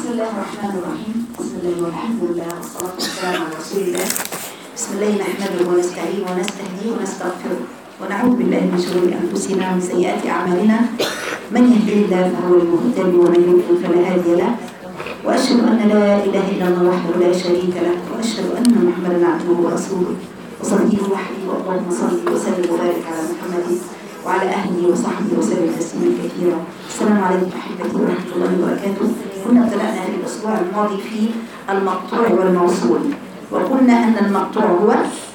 الله الرحمن الرحيم بسم الله والحمد لله والصلاة والسلام على رسول الله بسم الله نحمده ونستعين ونستهديه ونستغفره ونعوذ بالله من شرور أنفسنا ومن سيئات أعمالنا من يهده الله فهو المهتدي ومن يضلل فلا هادي له وأشهد أن لا إله إلا الله وحده لا شريك له وأشهد أن محمدا عبده ورسوله وصديقه وحبيبه اللهم صل وسلم وبارك على محمد وعلى أهله وصحبه وسلم تسليما كثيرا السلام عليكم أحبتي ورحمة الله وبركاته كنا ابتدأنا هذه الأسبوع الماضي في المقطوع والموصول وقلنا أن المقطوع هو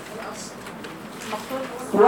هو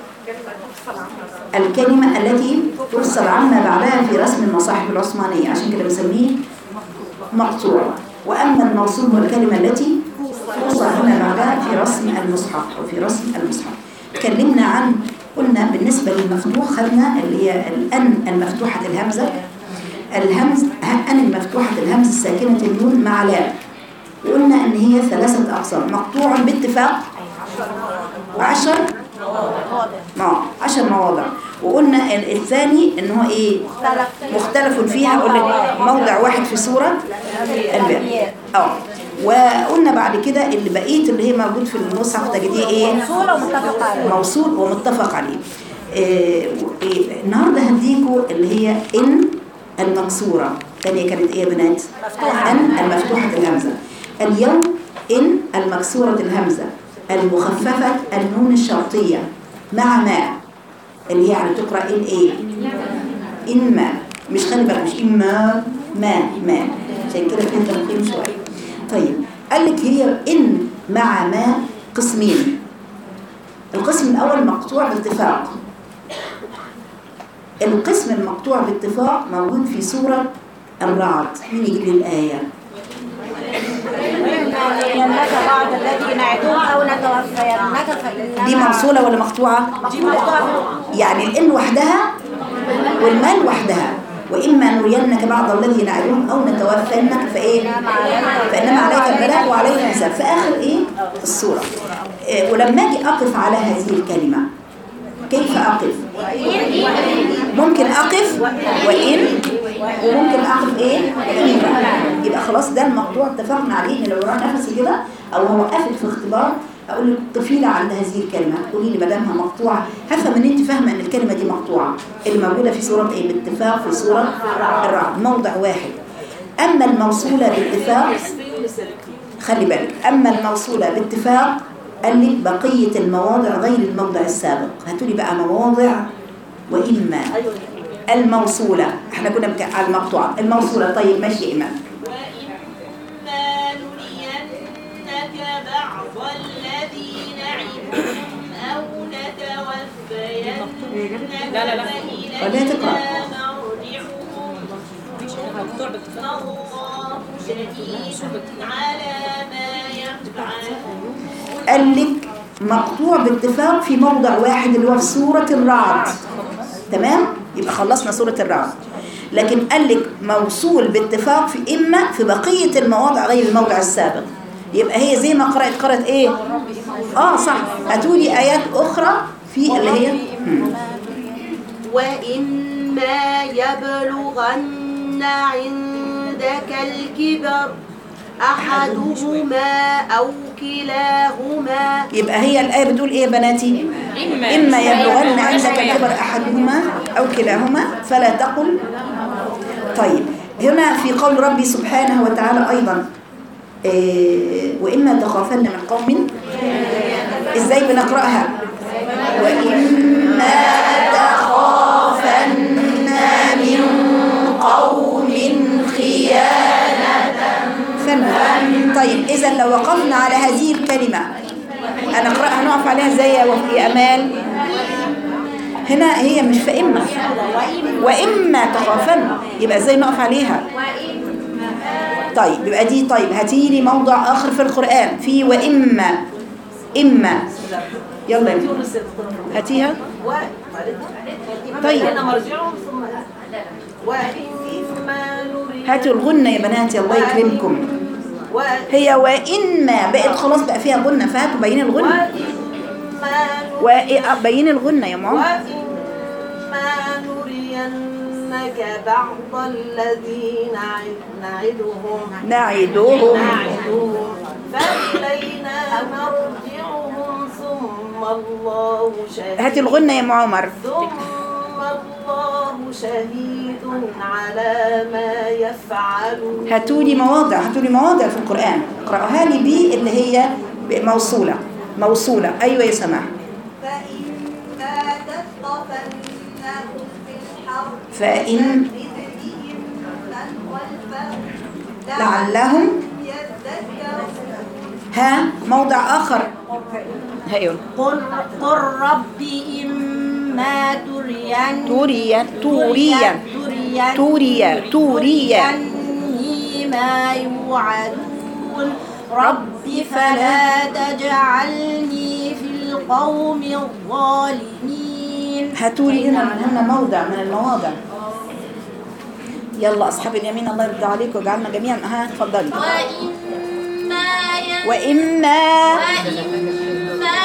الكلمة التي تفصل عما بعدها في رسم المصاحف العثمانية عشان كده بنسميه مقطوع وأما الموصول هو الكلمة التي توصل عما بعدها في رسم المصحف أو في رسم المصحف تكلمنا عن قلنا بالنسبة للمفتوح خدنا اللي هي الأن المفتوحة الهمزة الهمز أن المفتوحة الهمز الساكنة النون مع لام وقلنا إن هي ثلاثة أقسام مقطوع باتفاق وعشر ما عشر مواضع وقلنا ال- الثاني إن هو إيه مختلف فيها قلنا موضع واحد في سورة الأنبياء اه وقلنا بعد كده اللي بقيت اللي هي موجود في المصحف تجديه ايه موصولة ومتفق عليه موصول ومتفق عليه إيه إيه النهارده هديكوا اللي هي ان المكسوره الثانيه كانت ايه يا بنات مفتوحة. ان المفتوحه الهمزه اليوم ان المكسوره الهمزه المخففه النون الشرطيه مع ما اللي هي يعني تقرا ان ايه ان ما مش خلي بالك مش اما ما ما عشان كده انت مقيم شويه طيب قال لك هي ان مع ما قسمين القسم الأول مقطوع باتفاق القسم المقطوع باتفاق موجود في سورة الرعد مين يجيب لي الآية إنك بعض الذي نعدهم أو نتوفينك فإنما دي موصولة ولا مقطوعة دي مقطوعة يعني الإن وحدها والمال وحدها وإما نرينك بعض الذي نعدهم أو نتوفينك فإيه فإنما عليك البلاغ وعلينا الحساب في آخر إيه السورة إيه ولما أجي أقف على هذه الكلمة كيف أقف ممكن أقف وإن وممكن أقف إيه وإن يبقى خلاص ده المقطوع اتفقنا عليه إن لو راح نفسي كده أو هو قافل في اختبار أقول لك طفيلة عند هذه الكلمة قولي لي ما دامها مقطوعة هفهم إن أنت فاهمة إن الكلمة دي مقطوعة اللي موجودة في سورة إيه باتفاق في سورة الرعد موضع واحد أما الموصولة باتفاق خلي بالك أما الموصولة باتفاق قال لك بقية المواضع غير الموضع السابق هاتوا لي بقى مواضع وإما الموصولة احنا كنا بك... على المقطوعة الموصولة طيب ماشي يا إيمان وإما نرينك بعض الذي نعدهم أو نتوفينك ولا فإلينا تقرأ. مرجعهم ثم الله شهيد على ما يفعلون قال لك مقطوع باتفاق في موضع واحد اللي هو في سورة الرعد تمام يبقى خلصنا سورة الرعد لكن قال لك موصول باتفاق في إما في بقية المواضع غير الموضع السابق يبقى هي زي ما قرأت قرأت إيه آه صح هاتولي آيات أخرى في اللي هي مم. وإما يبلغن عندك الكبر أحدهما أو كلاهما يبقى هي الآية بتقول إيه يا بناتي إما يبلغن عندك الكبر أحدهما أو كلاهما فلا تقل طيب هنا في قول ربي سبحانه وتعالى أيضا إيه وإما تخافن من قوم إزاي بنقرأها وإما تخافن من قوم خيانة فن طيب إذا لو وقفنا على هذه الكلمة هنقرأها نقف عليها ازاي يا وف- يا أمال هنا هي مش فإما وإما تخافن يبقى ازاي نقف عليها طيب يبقى دي طيب هاتي لي موضع آخر في القرآن في وإما إما يلا يا بنت. هاتيها طيب وإما نرينك هاتوا الغنة يا بناتي الله يكرمكم هي وإما بقت خلاص بقى فيها غنة فهاتوا بين الغنة وإما وبين الغنة يا ماما وإما نرينك نرينك بعض الذي نعد- نعدهم نعدهم نعدهم فإلينا مرجعهم ثم الله شهيد هاتي الغنة يا ام عمر ثم الله شهيد على ما يفعلون هاتوا لي مواضع هاتوا لي مواضع في القرآن اقرأوها لي بي اللي هي موصولة موصولة أيوة يا سماح فإما تثقفنهم في الحرب فإن بهم من خلفهم لعلهم يذكرون ها موضع آخر هيقول قل قل رب إما ترين توريا توريا ترين توريا توريا تريني ما يوعدون رب فلا تجعلني في القوم الظالمين هاتوا لي هنا من هنا موضع من المواضع يلا أصحاب اليمين الله يرضى عليكم ويجعلنا جميعا ها اتفضلي وإما ين- وإما وإما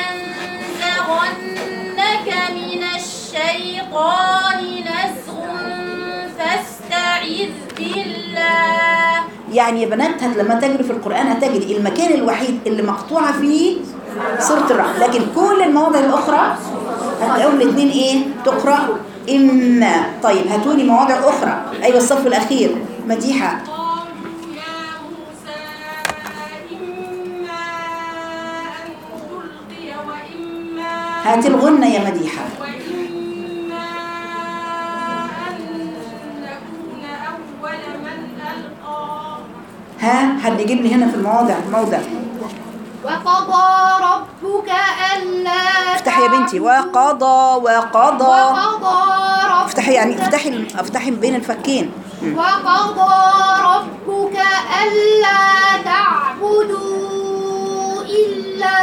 ينزغنك من الشيطان نزغ فاستعذ بالله يعني يا بنات هت- لما تجري في القرآن هتجري المكان الوحيد اللي مقطوعة فيه سورة الرعد لكن كل المواضع الأخرى هتلاقيهم الاثنين إيه تقرأ إما طيب هاتوا لي مواضع أخرى أيوة الصف الأخير مديحة قالوا يا موسى إما أن تلقي وإما هات الغنة يا مديحة وإما أن نكون أول من ألقى ها حد يجيب لي هنا في المواضع موضع وقضى ربك ألا افتحي يا بنتي وقضى وقضى وقضى ربك افتحي يعني افتحي الم- افتحي بين الفكين مم. وقضى ربك ألا تعبدوا إلا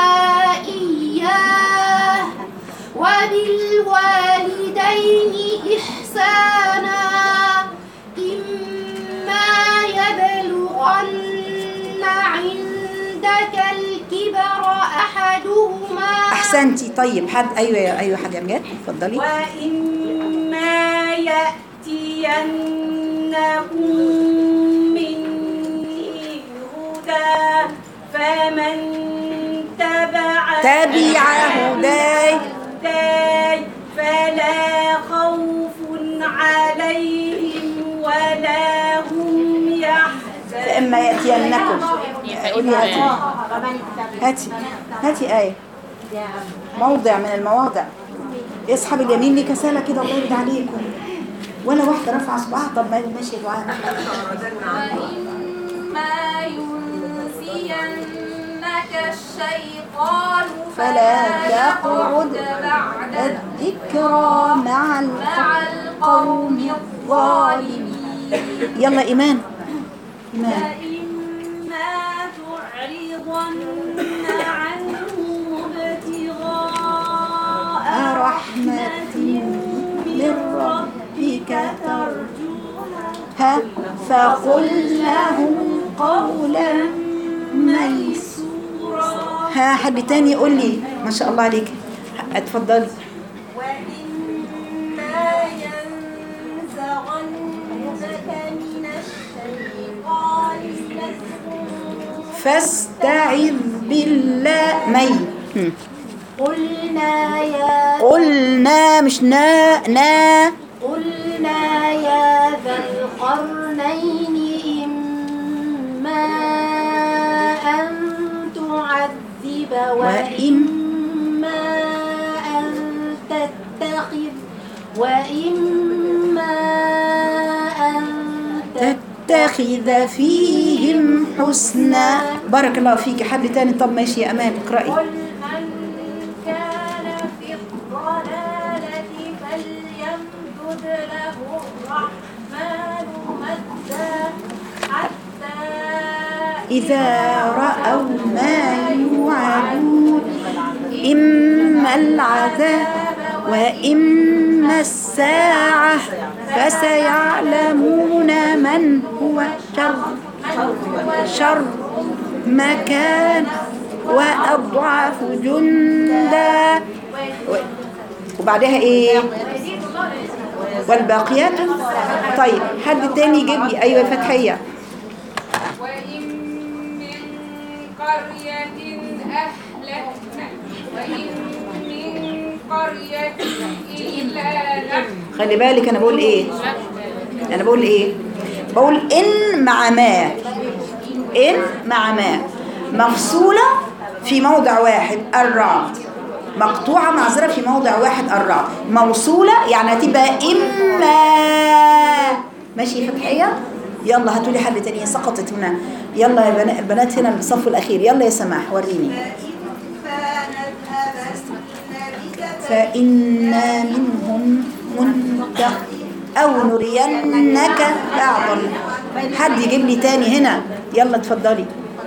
إياه وبالوالدين إحسانا إما يبلغن عندك الكبر أحدهما احسنتي طيب حد ايوه يا- ايوه حد يا امجاد اتفضلي وإما يأتينكم مني هدى فمن تبع تبع هداي هداي فلا خوف عليهم ولا هم يحزنون فاما ياتينكم قولي هاتي هاتي هاتي ايه موضع من المواضع اصحاب اليمين ليه كسالة كده الله يرضى عليكم ولا واحدة رافعة صباعها طب ما ماشي يا دعاء وإما ينسينك الشيطان فلا تقعد بعد الذكرى مع مع القوم الظالمين يلا ايمان ايمان إما تعرضن عنهم ابتغاء رحمة من ربك ترجوها ها فقل لهم قولا ميسورا ها حد تاني يقول لي ما شاء الله عليك اتفضلي وإما ينزغنك من الشيطان نزغ فاستعذ بالله مي هم. قلنا يا قلنا مش نا نا قلنا يا ذا القرنين إما أن تعذب وإما أن تتخذ وإما أن تتخذ فيهم حسنا بارك الله فيك حد تاني طب ماشي يا امان اقرأي قل من كان في الضلالة فليمدد له الرحمن مدا حتى إذا رأوا ما يوعدون إما العذاب وإما الساعة فسيعلمون من هو شر شر مكان وأضعف جندا و- وبعدها إيه والباقيات طيب حد تاني يجيب لي ايوه فتحيه وإن من قرية أهلكنا وإن من قرية إلا نحن خلي بالك انا بقول ايه انا بقول ايه بقول ان مع ما ان مع ما مفصولة في موضع واحد الراء مقطوعة معذرة في موضع واحد الراء موصولة يعني هتبقى إما ماشي يا فتحية يلا هاتوا لي حل تاني سقطت هنا يلا يا بنا- البنات هنا الصف الأخير يلا يا سماح وريني فإنا منهم منتق أو نرينك بعض ال- حد يجيب لي تاني هنا يلا اتفضلي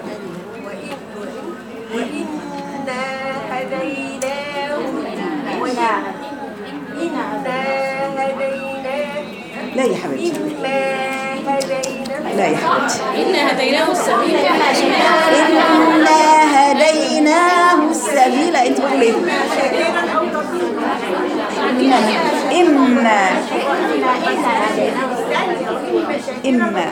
وإنا هديناه وإنا هديناه لا يا حبيبتي إما هديناه لا يا حبيبتي إنا هديناه السبيل إنا هديناه السبيل أنت بتقولي إيه؟ إما إما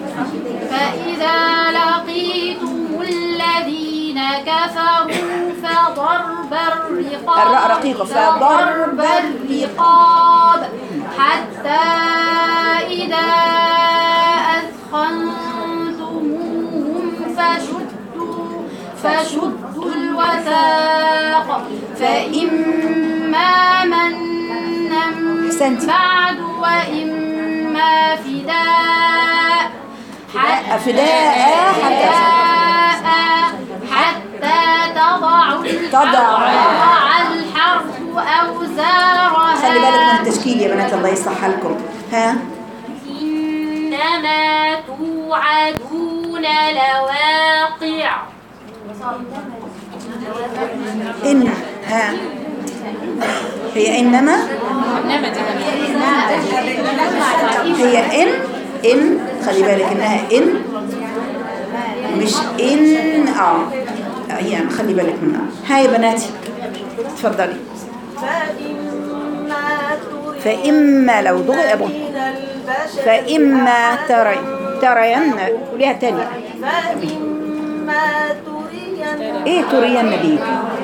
فإذا لقيتم الذين كفروا فضرب الرقاب الراء رقيقة، فضرب فضرب الرقاب حتى إذا أثخنتموهم فشدوا فشدوا الوثاق فإما منا أحسنتي. بعد وإما فداء حتى فداء حتى فداء حتى تضع تضع. تضع الحرب أوزارها خلي بالك من التشكيل يا بنات الله يصلح لكم ها إنما توعدون لواقع إن ها هي إنما هي إن إن خلي بالك إنها إن مش إن آه هي خلي بالك منها هاي يا بناتي اتفضلي فإما تريد فإما لو ضغط أبو من البشر فإما تري ترين قوليها تاني فإما ترين إيه ترين دي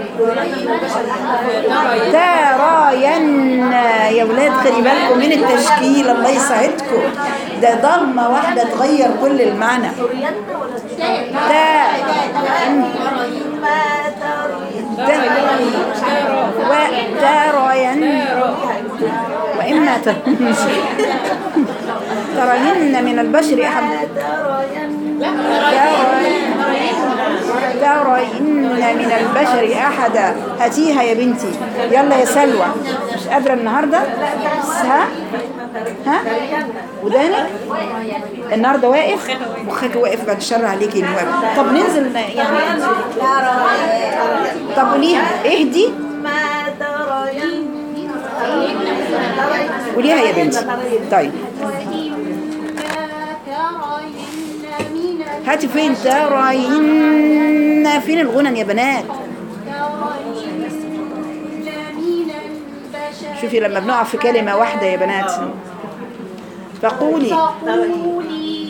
تراين يا ولاد خلي بالكم من التشكيل الله يسعدكم ده ضمة واحدة تغير كل المعنى تا وتراين وإما ترين ترين من البشر أحد ترين من البشر أحدا هاتيها يا بنتي يلا يا سلوى مش قادرة النهاردة ها ها ودانك النهاردة واقف مخك واقف بعد الشر عليكي انه واقف طب ننزل يعني طب قوليها اهدي ما ترين قوليها يا بنتي طيب هاتي فين تراين فين الغنن يا بنات شوفي لما بنقع في كلمة واحدة يا بنات فقولي فقولي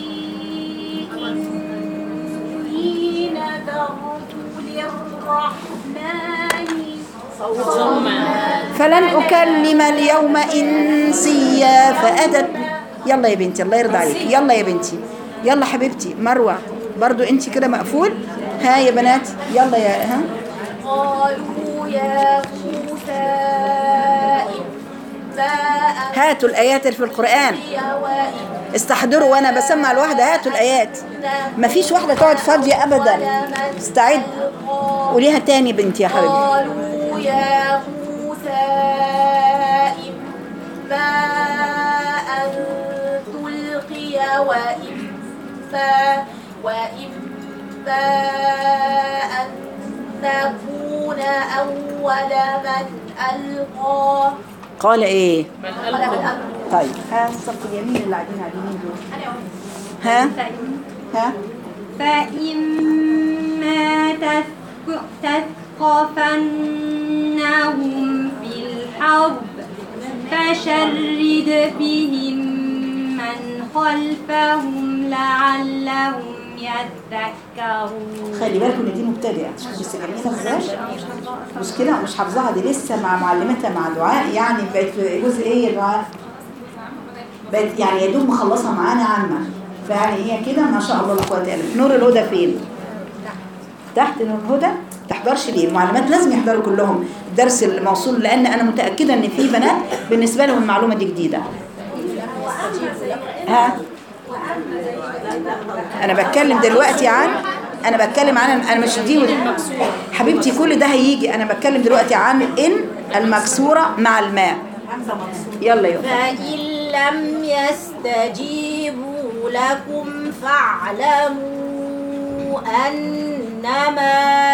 إني نذرت للرحمن فلن أكلم اليوم إنسيا فأتت يلا يا بنتي الله يرضى عليك يلا يا بنتي يلا حبيبتي مروة برضو انت كده مقفول ها يا بنات يلا يا ها قالوا يا موسى إما هاتوا الآيات اللي في القرآن استحضروا وأنا بسمع الواحدة هاتوا الآيات مفيش واحدة تقعد فاضية أبدا استعد قوليها تاني بنتي يا حبيبتي قالوا يا موسى إما أن تلقي وإما وإما أن نكون أول من ألقى قال إيه طيب ها الصف اليمين اللي قاعدين على اليمين دول ها ها فإما تثق- تثقفنهم في الحرب فشرد بهم من خلفهم لعلهم يذكرون خلي بالكم ان دي مبتدئه شوفوا لسه جميله ازاي مش كده مش حافظاها دي لسه مع معلمتها مع دعاء يعني بقت في جزء ايه يا دعاء بقت يعني يا دوب مخلصها معانا عامه فيعني هي كده ما شاء الله لا قوه الا بالله نور الهدى فين تحت نور الهدى تحضرش ليه المعلمات لازم يحضروا كلهم الدرس الموصول لان انا متاكده ان في بنات بالنسبه لهم المعلومه دي جديده ها انا بتكلم دلوقتي عن انا بتكلم عن انا مش دي ودي. حبيبتي كل ده هيجي انا بتكلم دلوقتي عن ان المكسوره مع الماء يلا يلا فإن لم يستجيبوا لكم فاعلموا أنما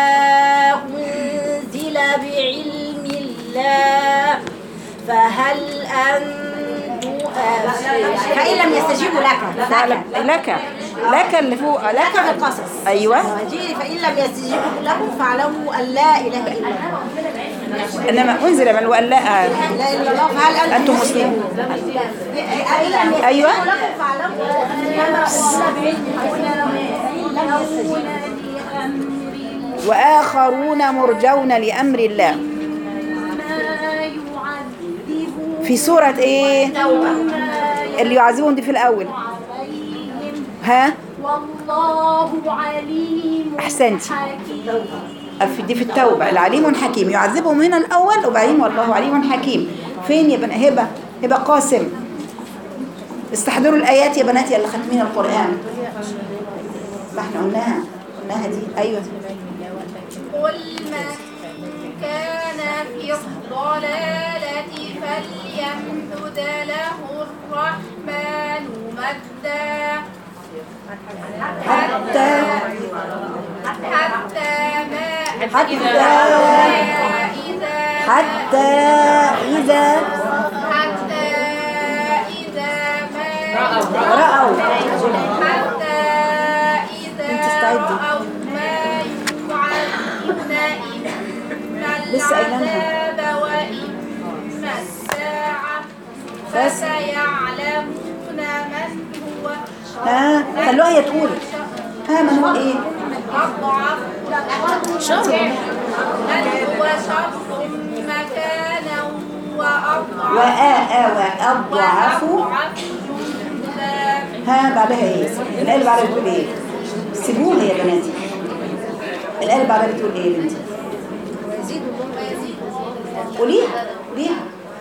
أنزل بعلم الله فهل أنتم فإن لم يستجيبوا لك لك لك اللي فوق لك لك بالقصص ايوه جي فإن لم يستجيبوا لكم فاعلموا أن لا إله إلا الله انما انزل من وقال لا لا إله إلا الله فهل أنتم انتم مسلمون فإن لم يستجيبوا أيوة. لكم فاعلموا أنما أنزل بعلم الله واخرون مرجون لامر الله ما يعذبون في سوره ايه اللي يعذبهم دي في الاول عليهم ها والله عليم احسنتي حكيم في دي في التوبة العليم حكيم يعذبهم هنا الأول وبعدين والله عليم حكيم فين يا بنات هبة هبة قاسم استحضروا الآيات يا بنات يا اللي ختمين القرآن ما احنا قلناها قلناها دي أيوة قل من كان في الضلالة فليمدد له الرحمن مدا حتى حتى ما حتى إذا حتى إذا حتى إذا ما رأوا حتى إذا أنت استعدي. رأوا ما يوعدون إما لسه قايلينها. العذاب وإما الساعة بس. فسيعلمون من هو ها خلوها هي تقول ها من هو إيه أضعف من هو شر مكانا وأضعف وآ وأضعف وأضعف جندا ها بعدها إيه الآية اللي بعدها بتقول إيه سيبوها يا بناتي الآية اللي بعدها بتقول إيه يا بنتي قوليها قوليها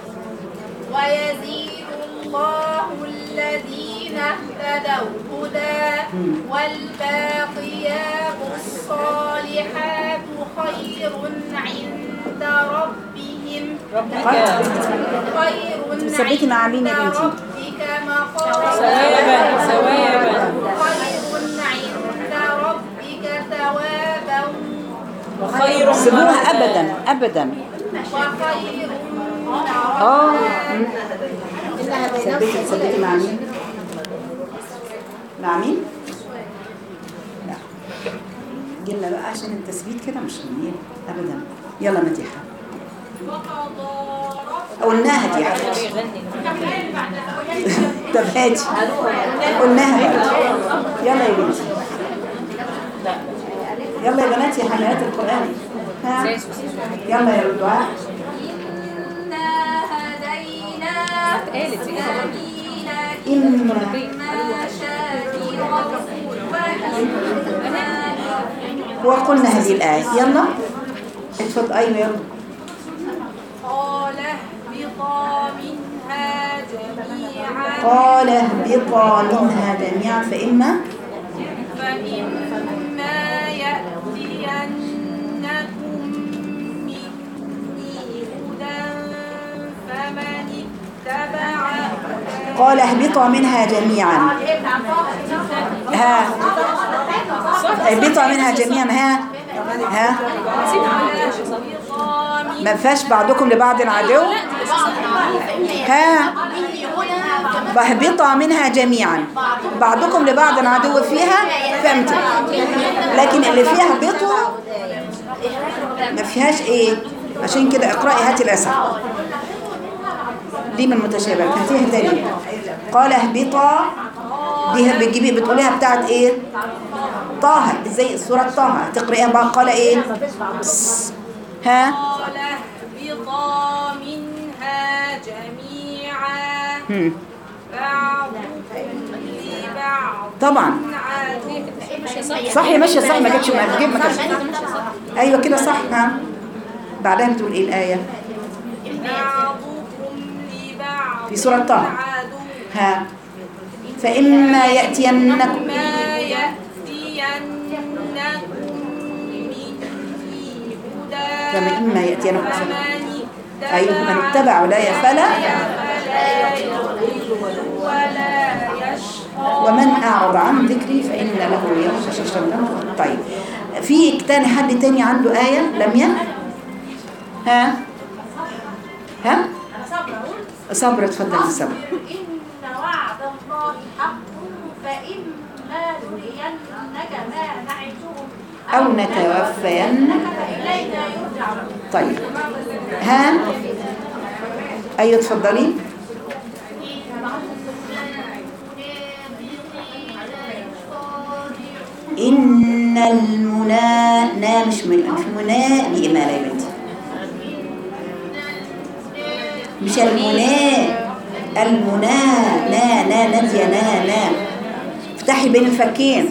ويزيد الله الذين اهتدوا هدى والباقيات الصالحات خير عند ربهم خير بتثبتي مع مين يا عند بنتي؟ ربك مقاما ثوابا ثوابا خير عند ربك ثوابا وخير سيبوها أبدا أبدا وخير اه مم. ثبتي ثبتي مع مين مع مين لا جينا بقى عشان التثبيت كده مش منين ابدا يلا مديحه قلناها دي يا حبيبتي طب هاتي قلناها بقى يلا يا بنتي يلا يا بنات يا حملات القرآن ها يلا يا دعاء إنا هديناه السبيل إما إما شاكرا وإما وقلنا هذه الآية يلا اتفضل أيوة يلا قال اهبطا منها جميعا قال اهبطا منها جميعا فإما فإما يأتينكم مني هدى فمن اتبع قال اهبطا منها جميعا ها اهبطا منها جميعا ها ها ما فيهاش بعضكم لبعض عدو ها فاهبطا منها جميعا بعضكم لبعض عدو فيها فهمت لكن اللي فيها اهبطوا ما فيهاش ايه عشان كده اقرأي هاتي الأسع دي من المتشابهات هاتيها تاني قال اهبطا دي بتجيبي بتقوليها بتاعت ايه طه ازاي سورة طه تقرأيها بقى قال ايه س- ها قال اهبطا منها جميعا هم. بعضكم لبعض طبعا عدو صح يا ماشيه صح ما كانتش ما تجيب ما كانتش ايوه كده صح ها بعدها بتقول ايه الايه بعضكم لبعض في سورة طه. عدو ها فإما يأتينكم ما يأتينكم مني هدى فإما يأتينكم فمن أيوه من اتبع ولاية فلا فلا يضل ولا يشقى ومن أعرض عن ذكري فإن له يوم شاشة طيب في تاني حد تاني عنده آية لم ها ها صبر اتفضل الصبر إن وعد الله حق فإما نرينك ما نعدهم أو نتوفينك فإلينا يرجعون طيب ها أيوة اتفضلي إن المنا نا مش من مش منا دي إمالة يا بنتي مش المنا المنا نا نا نادية نا نا افتحي بين الفكين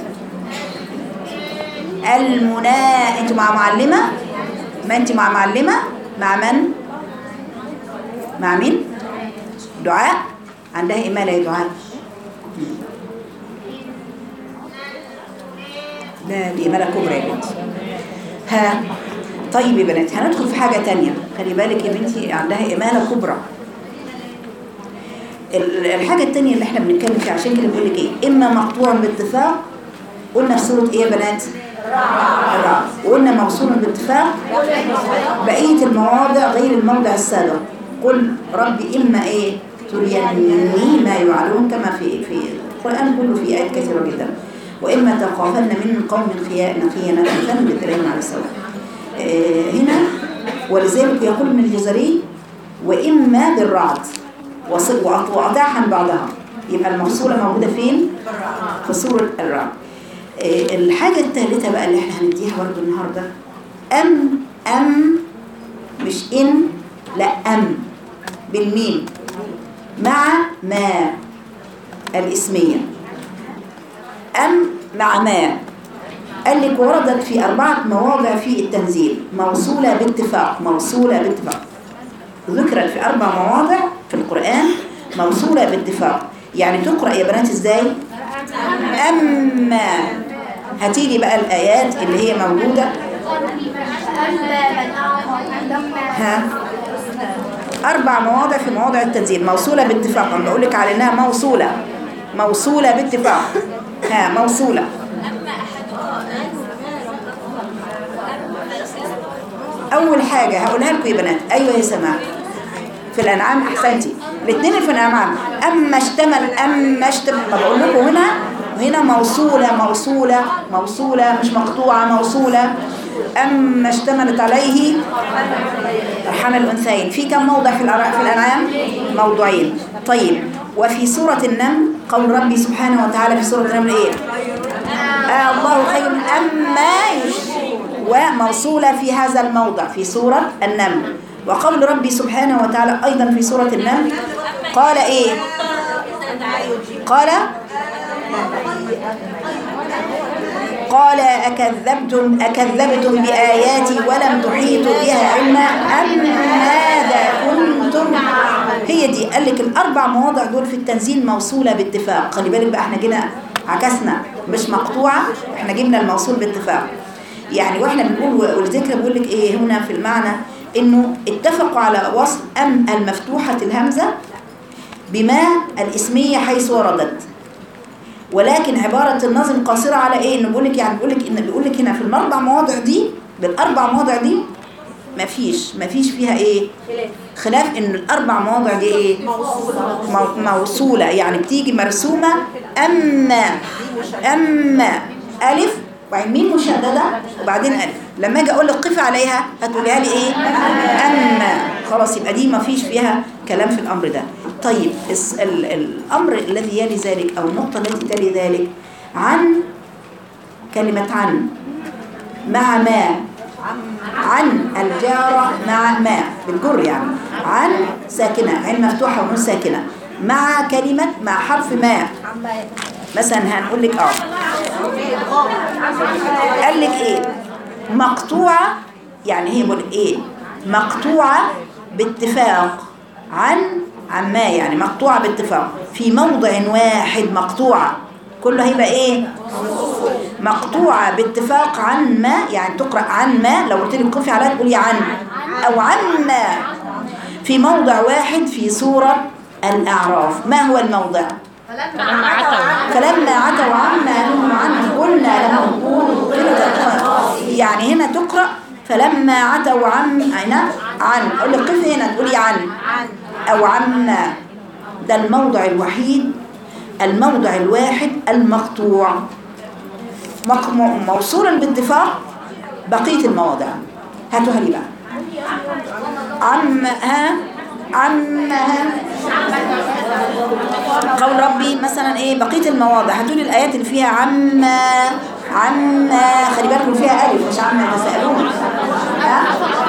المنا انت مع معلمة ما انت مع معلمة مع من مع مين دعاء عندها إمالة يا دعاء لا دي إمالة كبرى يا بنتي ها طيب يا بنات هندخل في حاجة تانية خلي بالك يا بنتي عندها إمالة كبرى ال- الحاجة التانية اللي احنا بنتكلم فيها عشان كده بقول لك ايه إما مقطوع باتفاق قلنا في سورة ايه يا بنات؟ الرعد وقلنا موصول باتفاق بقية المواضع غير الموضع السابق قل ربي إما إيه تريني ما يوعدون كما في في القرآن كله في آيات كثيرة جدا وإما تخافن من قوم خيانة خيانة فانبت إليهم على السواء آه، هنا ولذلك يقول من الجزري وإما بالرعد وص- وأط- وأطاعا بعضها يبقى المفصولة موجودة فين؟ في سورة الرعد آه، الحاجة الثالثة بقى اللي احنا هنديها برضه النهاردة أم أم مش إن لا أم بالميم مع ما الاسمية أم مع ما قال لك وردت في أربعة مواضع في التنزيل موصولة باتفاق موصولة باتفاق ذكرت في أربع مواضع في القرآن موصولة باتفاق يعني تقرأ يا بنات إزاي أما هاتي لي بقى الآيات اللي هي موجودة ها أربع مواضع في مواضع التنزيل موصولة باتفاق أنا بقول لك على إنها موصولة موصولة باتفاق ها موصولة أول حاجة هقولها لكم يا بنات أيوة يا سماح في الأنعام أحسنتي الاثنين في الأنعام أما اشتمل أما اشتمل ما بقول لكم هنا هنا موصولة موصولة موصولة مش مقطوعة موصولة أما اشتملت عليه أرحام الأنثيين في كم موضع في الأرا- في الأنعام موضوعين طيب وفي سورة النمل قول ربي سبحانه وتعالى في سورة النمل إيه آه الله خير أما يشركون وموصولة في هذا الموضع في سورة النمل وقول ربي سبحانه وتعالى أيضا في سورة النمل قال إيه قال قال أكذبتم أكذبتم بآياتي ولم تحيطوا بها علما أم ماذا كنتم هي دي قال لك الأربع مواضع دول في التنزيل موصولة باتفاق خلي بالك بقى احنا جينا عكسنا مش مقطوعة احنا جبنا الموصول باتفاق يعني واحنا بنقول والذكر بقول لك ايه هنا في المعنى انه اتفقوا على وصل ام المفتوحة الهمزة بما الاسمية حيث وردت ولكن عبارة النظم قاصرة على ايه انه بيقول لك يعني بيقول لك ان بيقول لك هنا في الاربع مواضع دي بالاربع مواضع دي مفيش مفيش فيها ايه خلاف ان الاربع مواضع دي ايه موصولة موصولة يعني بتيجي مرسومة اما اما الف وبعدين ميم مشددة وبعدين الف لما اجي اقول لك قفي عليها هتقوليها لي ايه اما خلاص يبقى دي مفيش فيها كلام في الأمر ده طيب الس- ال- الأمر الذي يلي ذلك أو النقطة التي تلي ذلك عن كلمة عن مع ما عن الجارة مع ما بالجر يعني عن ساكنة عين مفتوحة ونون ساكنة مع كلمة مع حرف ما مثلا هنقول لك اه قال لك ايه مقطوعة يعني هي بقول ايه مقطوعة باتفاق عن عن ما يعني مقطوعة باتفاق في موضع واحد مقطوعة كله هيبقى ايه مقطوعة باتفاق عن ما يعني تقرأ عن ما لو قلت لك قفي عليها تقولي عن أو عن ما في موضع واحد في سورة الأعراف ما هو الموضع؟ فلما عتوا فلما عتوا عما نهوا عنه قلنا لهم كونوا قردة يعني هنا تقرأ فلما عتوا عن هنا عن أقول لك قفي هنا تقولي عن أو عما ده الموضع الوحيد الموضع الواحد المقطوع مق- م- موصولا باتفاق بقية المواضع هاتوها لي بقى عم ها عم ها قول ربي مثلا ايه بقية المواضع هاتوا لي الآيات اللي فيها عما عما خلي بالكم فيها ألف مش عما تسألون ها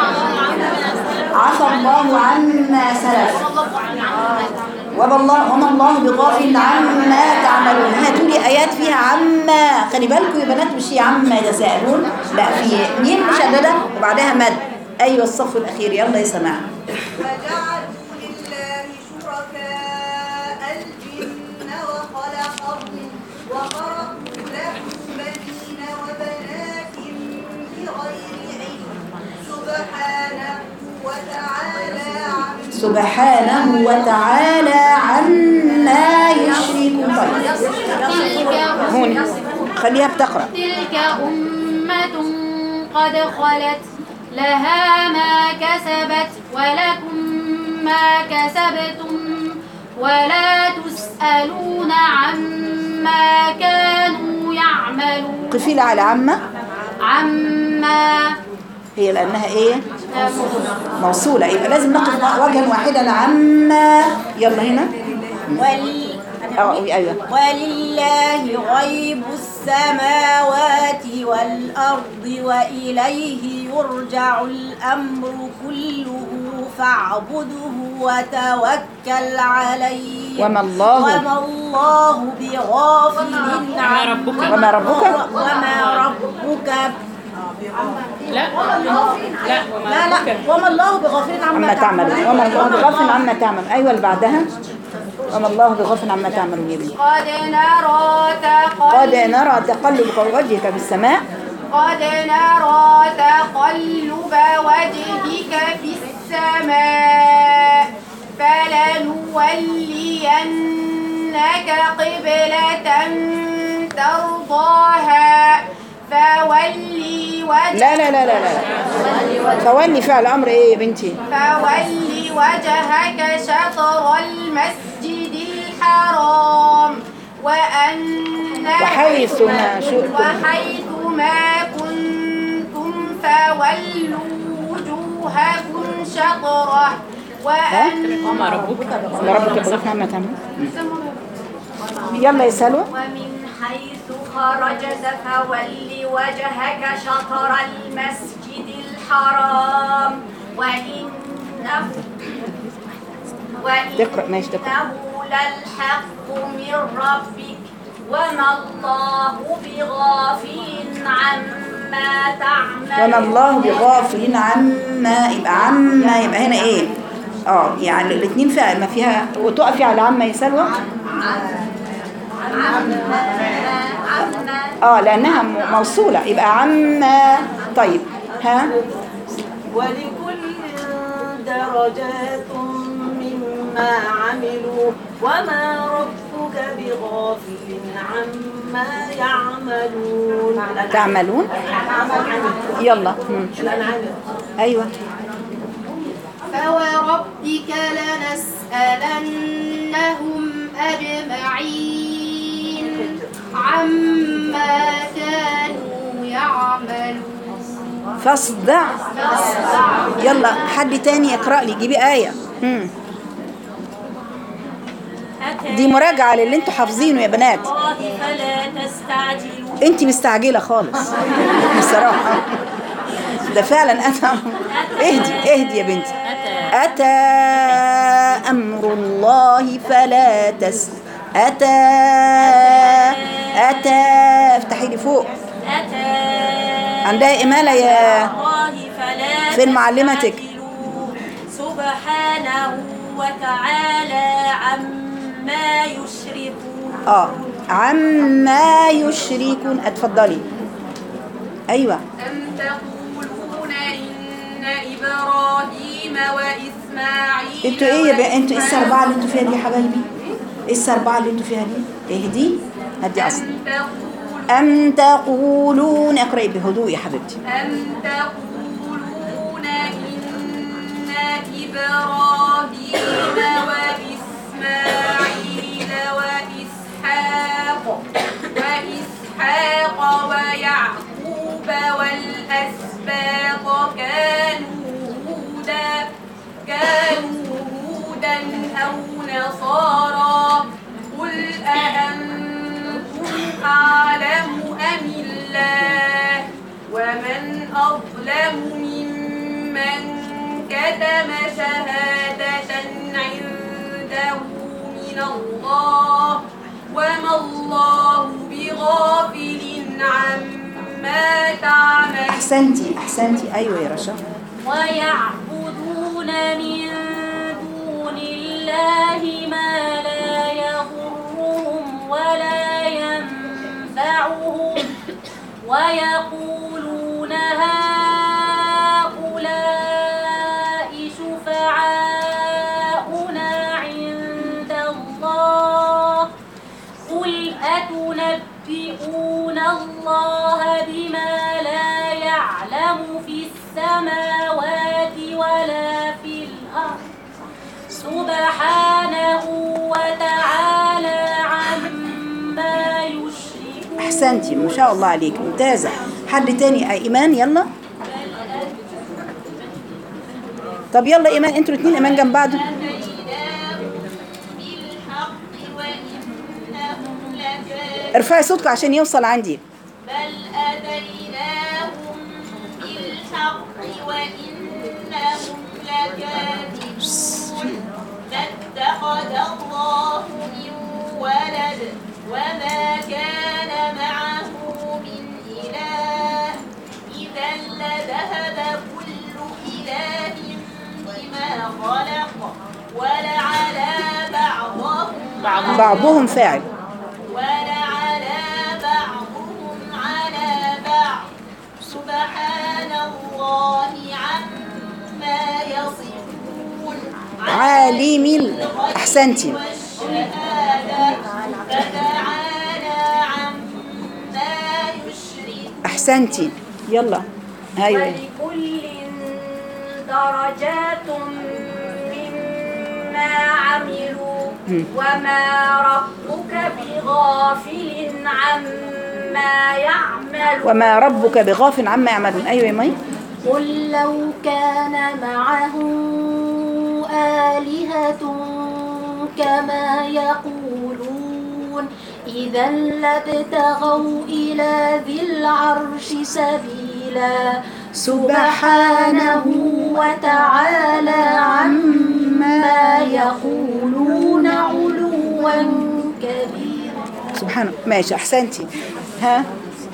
عفى الله عما سلف وما الله وما الله بغافل عما تعملون هاتوا لي ايات فيها عما خلي بالكم يا بنات مش هي عما يتساءلون لا في ميم مشدده وبعدها مد ايوه الصف الاخير يلا يا سماع فجعلوا لله شركاء الجن وخلقهم وخرقوا له بنين وبنات بغير علم سبحانه وتعالى عما سبحانه وتعالى عما يشركون طيب تلك هوني خليها بتقرا تلك أمة قد خلت لها ما كسبت ولكم ما كسبتم ولا تسألون عما كانوا يعملون قفيل على عما عما هي لانها ايه موصوله يبقى لازم نقف وجها واحدا عما يلا هنا ول... اه ايوه ولله غيب السماوات والأرض وإليه يرجع الأمر كله فاعبده وتوكل عليه وما الله وما الله بغافل وما عما ربك وما ربك وما ربك لا لا وما لا لا ربك وما الله بغافل عما عما تعملون وما الله بغافل عما تعمل ايوه اللي بعدها وما الله بغافل عما تعملون يا بنتي قد نرى قد تقلب نرى تقلب وجهك في السماء قد نرى تقلب وجهك في السماء فلنولينك قبلة ترضاها فولي وجهك لا لا لا لا لا فولي فعل امر ايه يا بنتي فولي وجهك شطر المسجد الحرام وأنه وحيث ما شئتم. وحيث ما كنتم فولوا وجوهكم شطره وأن وما ربك وما ربك بغافل عما تعمل يلا يا سلوى ومن حيث خرجت فول وجهك شطر المسجد الحرام وإنه تقرأ، ماشي، تقرأ. وإنه للحق من ربك وما الله بغافل عما تعمل وما الله بغافل عما يبقى عما يبقى هنا ايه اه يعني الاثنين فيها ما فيها وتقفي على عما يا سلوى اه لانها م- موصوله يبقى عما طيب ها ولكل درجات مما عملوا وما ربك بغافل عما يعملون تعملون يلا مم. ايوه فوربك لنسألنهم أجمعين عما كانوا يعملون فاصدع يلا حد تاني يقرا لي جيبي ايه مم. دي مراجعة للي انتوا حافظينه يا بنات الله فلا تستعجلوا انت مستعجلة خالص بصراحة ده فعلا أتى اهدي اهدي يا بنتي أتى أمر الله فلا تس أتى أتى افتحي لي فوق أتى عندها إمالة يا الله فلا فين معلمتك؟ تستعجلوا سبحانه وتعالى عما يشركون اه عما يشركون اتفضلي ايوه أم تقولون إن إبراهيم وإسماعيل انتوا ايه يا بقى انتوا ايه السربعه اللي انتوا فيها دي يا حبايبي ايه السربعه اللي انتوا فيها دي اهدي هدي اصلا أم تقول ام تقولون اقراي بهدوء يا حبيبتي أم تقولون إن إبراهيم وإسماعيل وإسحاق وإسحاق ويعقوب والأسباط كانوا هودا كانوا هودا أو نصارى قل أأنتم أعلم أم الله ومن أظلم ممن كتم شهادة عنده من الله وما الله بغافل عما تعمل احسنتي احسنتي ايوه يا رشا ويعبدون من دون الله ما لا يضرهم ولا ينفعهم ويقولون هؤلاء شفعاؤنا عند الله قل أتنبئون الله بما لا يعلم في السماوات ولا في الأرض سبحانه وتعالى عما يشركون احسنتي ما شاء الله عليك ممتازه حد تاني آه، ايمان يلا طب يلا ايمان انتوا الاثنين ايمان جنب بعض بالحق وإنهم لكاذبون ارفعي صوتك عشان يوصل عندي بل أتيناهم بالحق وإنهم لكاذبون ما اتخذ الله من ولد وما كان معه من إله إذا لذهب كل إله بما خلق ولعلى بعضهم بعضهم بعضهم فاعل ولعلى بعضهم على بعض سبحان الله عما يصفون عالم ال- احسنتي والشهادة فتعالى عما يشركون احسنتي يلا ايوه ولكل درجات مما عملوا وما ربك بغافل عما يعمل وما ربك بغافل عما يعملون ايوه يا مي قل لو كان معه آلهة كما يقولون إذا لابتغوا إلى ذي العرش سبيلا سبحانه وتعالى عما يقولون علوا كبيرا سبحانه ماشي احسنتي ها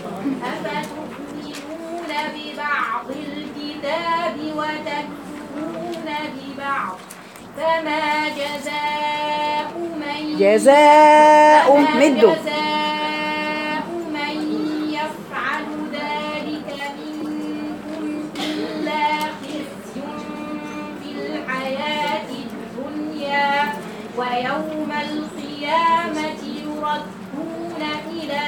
أفتؤمنون ببعض الكتاب وتكفرون ببعض فما جزاء من جزاء فما مدوا جزاء من يفعل ذلك منكم إلا خزي في الحياة الدنيا ويوم القيامة يردون إلى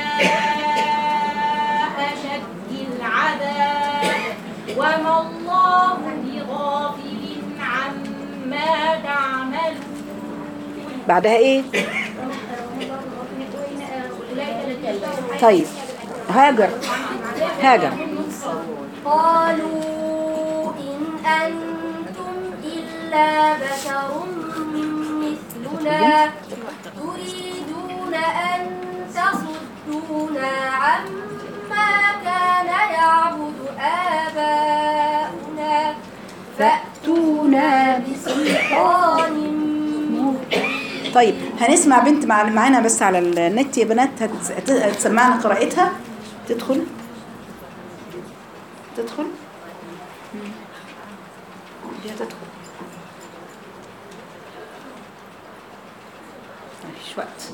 أشد العذاب وما الله بغافل عما تعملون بعدها ايه طيب هاجر هاجر قالوا إن أنتم إلا بشر مثلنا تريدون أن تصدونا عما كان يعبد آباؤنا فأتونا بسلطان مبين طيب هنسمع بنت مع معانا بس على النت يا بنات هت- هت- هتسمعنا قراءتها تدخل تدخل مم. دي هتدخل مفيش وقت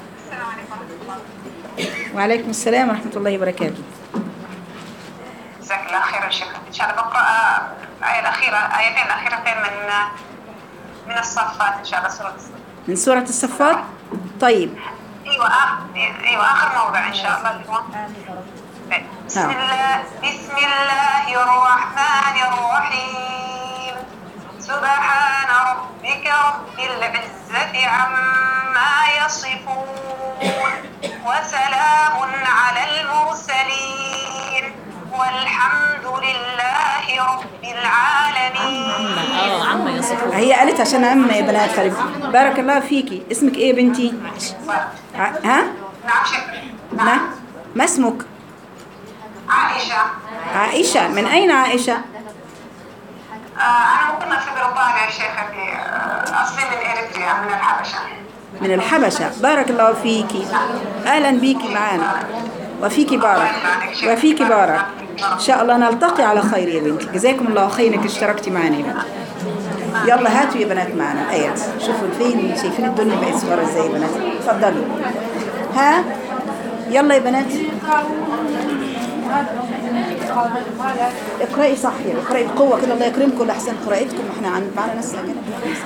وعليكم السلام ورحمة الله وبركاته جزاك الله خيرا شكرا ان شاء الله بقرا الايه الاخيره ايتين الاخيرتين من من الصفات ان شاء الله سوره الصفات من سورة الصفات طيب ايوه آخر ايوه اخر موضع ان شاء الله اللي هو بسم نعم. الله بسم الله الرحمن الرحيم سبحان ربك رب العزة عما يصفون وسلام على المرسلين والحمد لله رب العالمين اه عم يصفون هي قالت عشان عم يا بنات فريق. بارك الله فيكي اسمك ايه يا بنتي ع- ها نعم شكرا ما نعم ما اسمك عائشة عائشة من أين عائشة آه أنا مقيمة في بريطانيا يا شيختي آه أصلي من إريتريا من الحبشة من الحبشة بارك الله فيكي أهلا بيكي معانا وفيكي بارك وفيكي بارك إن شاء الله نلتقي على خير يا بنتي جزاكم الله خير إنك اشتركتي معانا يا بنتي يلا هاتوا يا بنات معانا الآيات شوفوا فين شايفين الدنيا بقت صغيرة ازاي يا بنات اتفضلوا ها يلا يا بنات اقرأي صح يا اقرأي بقوة كده الله يكرمكم لأحسن قراءتكم احنا عن معانا ناس أجانب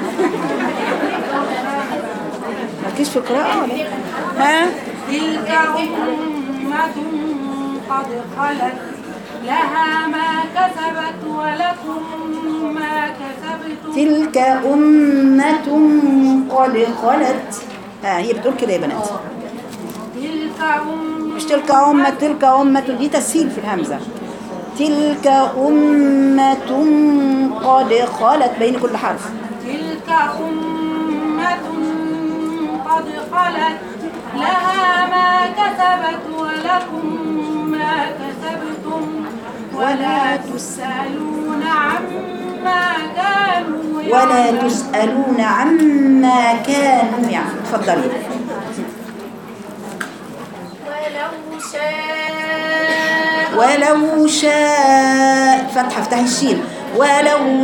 مالكيش في القراءة ولا إيه؟ ها تلك أمة قد خلت لها ما كسبت ولكم ما كسبتم تلك أمة قد خلت ها هي بتقول كده يا بنات تلك أمة مش تلك أمة تلك أمة دي تسهيل في الهمزة تلك أمة قد خلت بين كل حرف تلك أمة قد خلت لها ما كسبت ولكم ما كسبتم ولا تسألون عما كانوا ولا يعملون. تسألون عما كانوا يعملون اتفضلي ولو شاء ولو شاء فتحة افتحي الشين ولو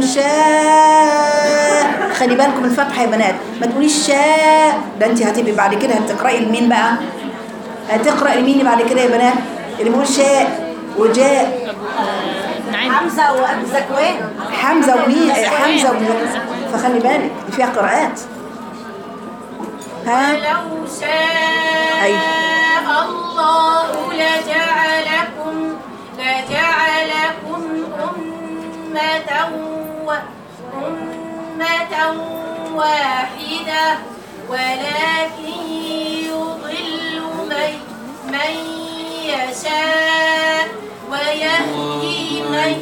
شاء خلي بالكم الفتحة يا بنات ما تقوليش شاء ده انت هتبقي بعد كده هتقرأي لمين بقى هتقرأ لمين بعد كده يا بنات اللي بيقول شاء وجاء نعم حمزة وزكوان حمزة ومين حمزة ومين فخلي بالك دي فيها قراءات ها ولو شاء أي. الله لجعلكم لجعلكم أمة و أمة واحدة ولكن يضل من من يشاء ويهدي من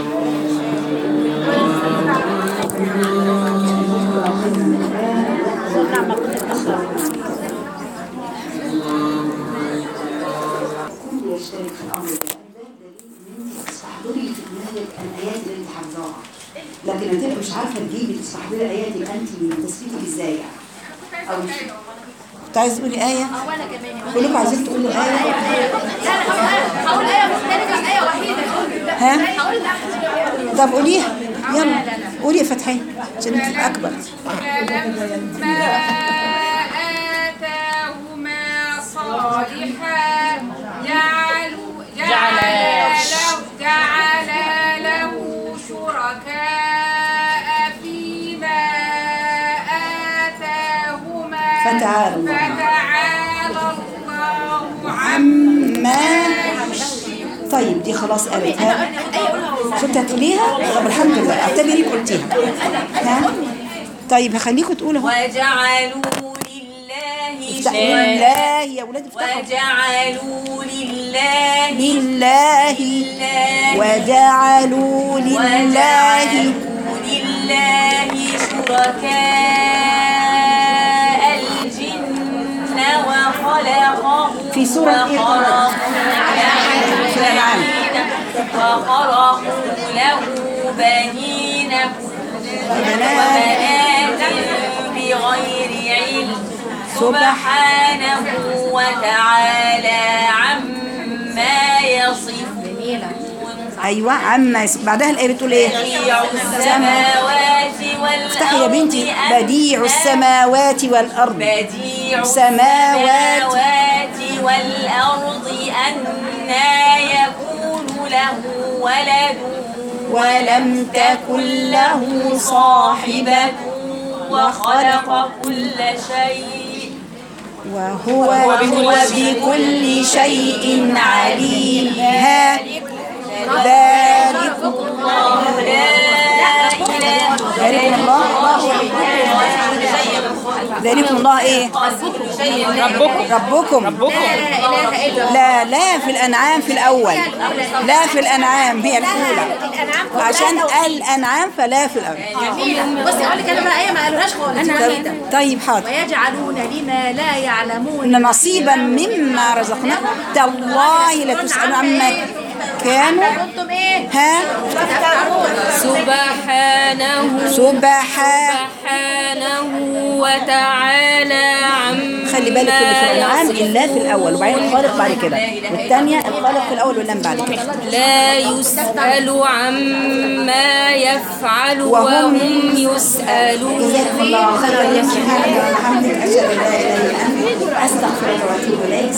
كل يشترك في الامر ده ده دليل ان انت تستحضري في دماغك الايات اللي انت حافظاها لكن انت مش عارفه تجيبي تستحضري الايات يبقى انت تثبيتك ازاي يعني او مش كنت عايز تقولي ايه وانا كمان كلكم عايزين تقولوا ايه هقول آية مختلفة آية وحيدة ها هقول لا طب قوليها يلا قولي يا فتحي عشان انت تبقى اكبر فلما آتاهما صالحا جعلوا جعل له جعل له شركاء فيما آتاهما فتعالى الله فتعالى الله عما طيب دي خلاص قالتها كنت هتقوليها طب الحمد لله اعتبريك قلتيها ها طيب هخليكم تقولوا اهو وجعلوا لله افتحوا شركاء لله يا ولاد افتحوا وجعلوا لله لله وجعلوا لله وجعلوا لله شركاء الجن في سورة إيه قرأت؟ في الأنعام وخرقوا له بنين وبنات بغير علم سبحانه وتعالى عما يصفون أيوة عما يس- بعدها الآية بتقول إيه؟ بديع السماوات والأرض افتحي يا بنتي أن- بديع السماوات والأرض بديع سماوات. السماوات والأرض أنى يكون له ولد ولم تكن له صاحبة وخلق كل شيء وهو وهو بكل شيء عليم ها ذلك الله لا إله ذلكم الله ذلكم الله ايه ربكم ربكم ربكم لا لا في الانعام في الاول لا في الانعام هي الاولى عشان الانعام فلا في الاول بصي اقول لك انا بقى ايه ما قالوهاش خالص طيب- طيب حاضر ويجعلون لما لا يعلمون ان نصيبا مما رزقناهم تالله لتسالون عما كانوا كنتم ايه ها سبحانه سبحان سبحانه وتعالى عما خلي بالك اللي في الانعام الا في الاول وبعدين الخالق بعد كده والثانيه الخالق في الاول واللام بعد كده لا يسأل عما يفعل وهم وهم يسألون جزاكم الله خيرا يا سبحانك وبحمدك اشهد ان لا اله الا انت استغفرك واتوب اليك